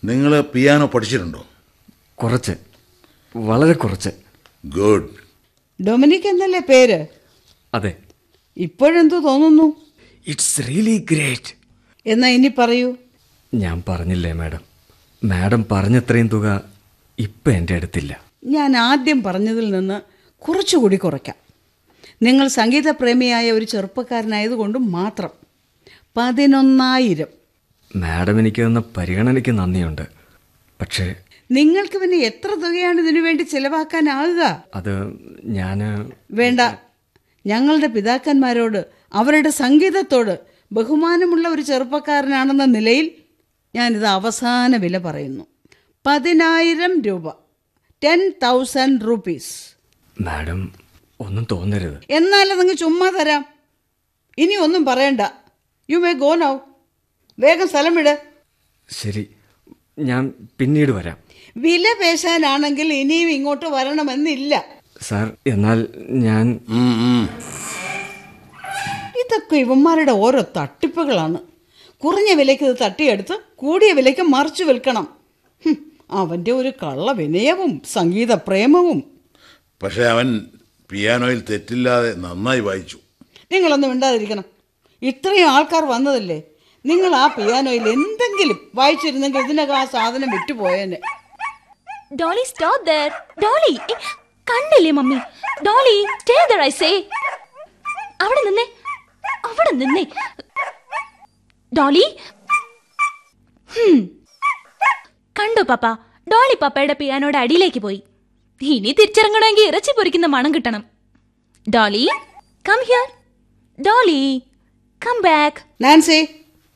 നിങ്ങൾ പിയാനോ പഠിച്ചിട്ടുണ്ടോ കുറച്ച് വളരെ കുറച്ച് ഗുഡ് ഡൊമിനിക് എന്നല്ലേ പേര് അതെ ഇപ്പോഴെന്തു തോന്നുന്നു ഇറ്റ്സ് റിയലി ഗ്രേറ്റ് എന്നാ ഇനി പറയൂ ഞാൻ പറഞ്ഞില്ലേ മാഡം മാഡം പറഞ്ഞത്രയും തുക ഇപ്പം എൻ്റെ അടുത്തില്ല ഞാൻ ആദ്യം പറഞ്ഞതിൽ നിന്ന് കുറച്ചുകൂടി കുറയ്ക്കാം നിങ്ങൾ സംഗീതപ്രേമിയായ ഒരു ചെറുപ്പക്കാരനായതുകൊണ്ട് മാത്രം പതിനൊന്നായിരം മാഡം എനിക്ക് തന്ന പരിഗണനയ്ക്ക് നന്ദിയുണ്ട് പക്ഷേ നിങ്ങൾക്ക് പിന്നെ എത്ര തുകയാണ് ഇതിനു വേണ്ടി ചിലവാക്കാനാകുക അത് ഞാൻ വേണ്ട ഞങ്ങളുടെ പിതാക്കന്മാരോട് അവരുടെ സംഗീതത്തോട് ബഹുമാനമുള്ള ഒരു ചെറുപ്പക്കാരനാണെന്ന നിലയിൽ ഞാനിത് അവസാന വില പറയുന്നു പതിനായിരം രൂപ ടെൻ തൗസൻഡ് റുപ്പീസ് മാഡം ഒന്നും തോന്നരുത് എന്നാൽ അതങ്ങ് ചുമ്മാ തരാം ഇനി ഒന്നും പറയണ്ട യു മേ ഗോ നൗ വേഗം സ്ഥലം വിട് ശരി ഞാൻ പിന്നീട് വരാം വില പേശാനാണെങ്കിൽ ഇനിയും ഇങ്ങോട്ട് വരണമെന്നില്ല സാർ എന്നാൽ ഞാൻ ഉം, ഉം. ഇതൊക്കെ ഇവന്മാരുടെ ഓരോ തട്ടിപ്പുകളാണ് കുറഞ്ഞ വിലയ്ക്ക് ഇത് തട്ടിയെടുത്ത് കൂടിയ വിലയ്ക്ക് മറിച്ചു വിൽക്കണം ഹും, അവൻ്റെ ഒരു കള്ള വിനയവും സംഗീത പ്രേമവും പക്ഷെ അവൻ പിയാനോയിൽ തെറ്റില്ലാതെ നന്നായി വായിച്ചു നിങ്ങളൊന്നും മിണ്ടാതിരിക്കണം ഇത്രയും ആൾക്കാർ വന്നതല്ലേ നിങ്ങൾ ആ പിയാനോയിൽ എന്തെങ്കിലും വായിച്ചിരുന്നെങ്കിൽ ഇതിനകം ആ സാധനം വിറ്റുപോയേനെ ഡോളി സ്റ്റോപ്പ് ദർ ഡോളി ഏ, കണ്ടില്ലേ mummy Dolly stay there I say അവിടെ നിന്നേ അവിടെ നിന്നേ ഡോളി ഹും. കണ്ടു പപ്പ ഡോളി പപ്പയുടെ പിയാനോയുടെ അടിയിലേക്ക് പോയി ഇനി തിരിച്ചിറങ്ങണമെങ്കിൽ ഇറച്ചി പൊരിക്കുന്ന മണം കിട്ടണം Dolly come here Dolly come back Nancy